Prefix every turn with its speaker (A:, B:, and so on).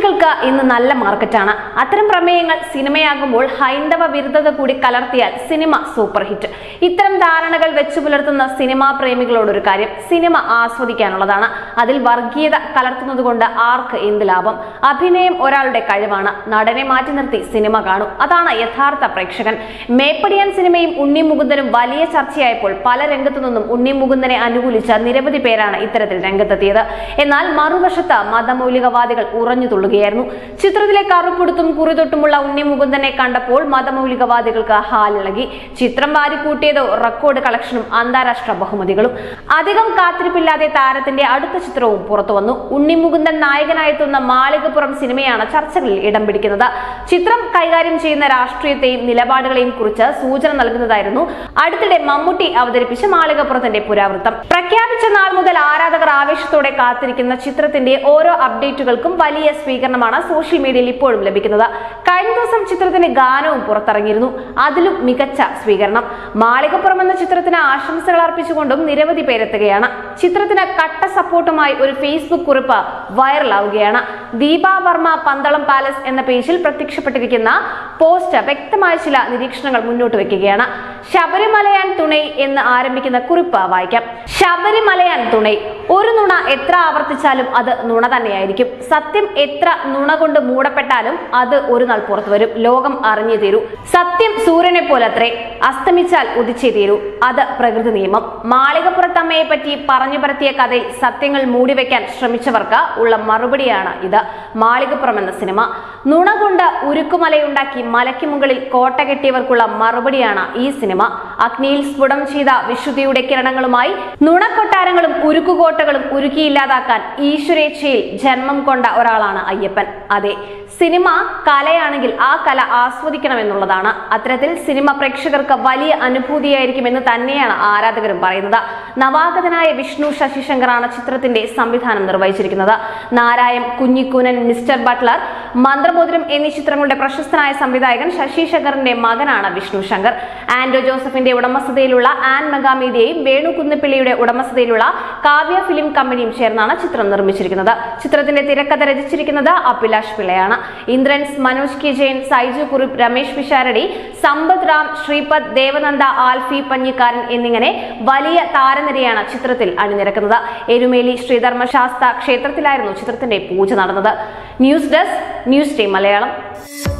A: ആശുപത്രികൾക്ക് ഇന്ന് നല്ല മാർക്കറ്റാണ് അത്തരം പ്രമേയങ്ങൾ സിനിമയാകുമ്പോൾ ഹൈന്ദവ വിരുദ്ധത കൂടി കലർത്തിയാൽ സിനിമ സൂപ്പർ ഹിറ്റ് ഇത്തരം ധാരണകൾ വെച്ചു പുലർത്തുന്ന സിനിമാ പ്രേമികളോടൊരു കാര്യം സിനിമ ആസ്വദിക്കാനുള്ളതാണ് അതിൽ വർഗീയത കലർത്തുന്നത് കൊണ്ട് ആർക്ക് എന്ത് ലാഭം അഭിനയം ഒരാളുടെ കഴിവാണ് നടനെ മാറ്റി നിർത്തി സിനിമ കാണും അതാണ് യഥാർത്ഥ പ്രേക്ഷകൻ മേപ്പടിയാൻ സിനിമയും ഉണ്ണി മുകുന്ദനും വലിയ ചർച്ചയായപ്പോൾ പല രംഗത്തു നിന്നും ഉണ്ണി മുകുന്ദനെ അനുകൂലിച്ച നിരവധി പേരാണ് ഇത്തരത്തിൽ രംഗത്തെത്തിയത് എന്നാൽ മറുവശത്ത് മതമൗലികവാദികൾ ഉറഞ്ഞു തുള്ളുകയായിരുന്നു ചിത്രത്തിലെ കറുപ്പെടുത്തും കുറിതൊട്ടുമുള്ള ഉണ്ണി മുകുന്ദനെ കണ്ടപ്പോൾ മതമൗലികവാദികൾക്ക് ഹാലിളകി ചിത്രം വാരിക്കൂട്ടിയത് റെക്കോർഡ് കളക്ഷനും അന്താരാഷ്ട്ര ബഹുമതികളും അധികം കാത്തിരിപ്പില്ലാതെ താരത്തിന്റെ അടുത്ത ചിത്രവും പുറത്തു വന്നു ഉണ്ണി മുകുന്ദൻ നായകനായെത്തുന്ന മാളികപ്പുറം സിനിമയാണ് ചർച്ചകളിൽ ഇടം പിടിക്കുന്നത് ചിത്രം കൈകാര്യം ചെയ്യുന്ന രാഷ്ട്രീയത്തെയും നിലപാടുകളെയും കുറിച്ച് സൂചന നൽകുന്നതായിരുന്നു അടുത്തിടെ മമ്മൂട്ടി അവതരിപ്പിച്ച മാളികപ്പുറത്തിന്റെ പുരാവൃത്തം പ്രഖ്യാപിച്ച നാൾ മുതൽ ആരാധകർ ആവേശത്തോടെ കാത്തിരിക്കുന്ന ചിത്രത്തിന്റെ ഓരോ അപ്ഡേറ്റുകൾക്കും വലിയ സ്വീകരണമാണ് സോഷ്യൽ മീഡിയയിൽ ഇപ്പോഴും ലഭിക്കുന്നത് കഴിഞ്ഞ ദിവസം ചിത്രത്തിന്റെ ഗാനവും പുറത്തിറങ്ങിയിരുന്നു അതിലും മികച്ച സ്വീകരണം മാളികപ്പുറം എന്ന ചിത്രത്തിന് ആശംസകൾ അർപ്പിച്ചുകൊണ്ടും നിരവധി പേരെത്തുകയാണ് ചിത്രത്തിന് കട്ട സപ്പോർട്ടുമായി ഒരു ഫേസ്ബുക്ക് കുറിപ്പ് വൈറലാവുകയാണ് ദീപ വർമ്മ പന്തളം പാലസ് എന്ന പേജിൽ പ്രത്യക്ഷപ്പെട്ടിരിക്കുന്ന പോസ്റ്റ് വ്യക്തമായ ചില നിരീക്ഷണങ്ങൾ മുന്നോട്ട് വെക്കുകയാണ് ശബരിമലയാൻ തുണൈ എന്ന് ആരംഭിക്കുന്ന കുറിപ്പ് വായിക്കാം ശബരിമലയാൻ തുണൈ ഒരു നുണ എത്ര ആവർത്തിച്ചാലും അത് നുണ തന്നെയായിരിക്കും സത്യം എത്ര നുണ കൊണ്ട് മൂടപ്പെട്ടാലും അത് ഒരു നാൾ പുറത്തു വരും ലോകം അറിഞ്ഞേ തീരൂ സത്യം സൂര്യനെ പോലത്രേ അസ്തമിച്ചാൽ ഉദിച്ചേ തീരൂ അത് പ്രകൃതി നിയമം മാളികപ്പുറത്തമ്മയെ പറ്റി പറഞ്ഞു പരത്തിയ കഥയിൽ സത്യങ്ങൾ മൂടിവെക്കാൻ ശ്രമിച്ചവർക്ക് ഉള്ള മറുപടിയാണ് ഇത് മാളികപ്പുറം എന്ന സിനിമ നുണ കൊണ്ട് ഉരുക്കുമലയുണ്ടാക്കി മലയ്ക്ക് മുകളിൽ കോട്ട കെട്ടിയവർക്കുള്ള മറുപടിയാണ് ഈ സിനിമ അഗ്നിയിൽ സ്ഫുടം ചെയ്ത വിശുദ്ധിയുടെ കിരണങ്ങളുമായി നുണക്കൊട്ടാരങ്ങളും ഉരുക്കുകോട്ടകളും ഉരുക്കിയില്ലാതാക്കാൻ ഈശ്വരേച്ഛയിൽ ജന്മം കൊണ്ട ഒരാളാണ് അയ്യപ്പൻ അതെ സിനിമ കലയാണെങ്കിൽ ആ കല ആസ്വദിക്കണമെന്നുള്ളതാണ് അത്തരത്തിൽ സിനിമ പ്രേക്ഷകർക്ക് വലിയ അനുഭൂതിയായിരിക്കുമെന്ന് തന്നെയാണ് ആരാധകരും പറയുന്നത് നവാഗതനായ വിഷ്ണു ശശിശങ്കറാണ് ചിത്രത്തിന്റെ സംവിധാനം നിർവഹിച്ചിരിക്കുന്നത് നാരായം കുഞ്ഞിക്കൂനൻ മിസ്റ്റർ ബട്ട്ലർ മന്ത്രമോതിരം എന്നീ ചിത്രങ്ങളുടെ പ്രശസ്തനായ സംവിധായകൻ ശശി ശങ്കറിന്റെ മകനാണ് വിഷ്ണു ശങ്കർ ആൻഡോ ജോസഫിന്റെ ഉടമസ്ഥതയിലുള്ള ആൻ മെഗാമീഡിയയും വേണു കുന്നപ്പിള്ളിയുടെ ഉടമസ്ഥതയിലുള്ള കാവ്യ ഫിലിം കമ്പനിയും ചേർന്നാണ് ചിത്രം നിർമ്മിച്ചിരിക്കുന്നത് ചിത്രത്തിന്റെ തിരക്കഥ രചിച്ചിരിക്കുന്നത് അഭിലാഷ് പിള്ളയാണ് ഇന്ദ്രൻസ് മനോജ് കെ ജെയിൻ സൈജു കുറുപ്പ് രമേശ് പിഷാരടി സമ്പത് റാം ശ്രീപദ് ദേവനന്ദ ആൽഫി പഞ്ഞിക്കാരൻ എന്നിങ്ങനെ വലിയ താരനിരയാണ് ചിത്രത്തിൽ അണിനിരക്കുന്നത് എരുമേലി ശ്രീധർമ്മശാസ്ത ക്ഷേത്രത്തിലായിരുന്നു ചിത്രത്തിന്റെ പൂജ നടന്നത് news desk news team Malayalam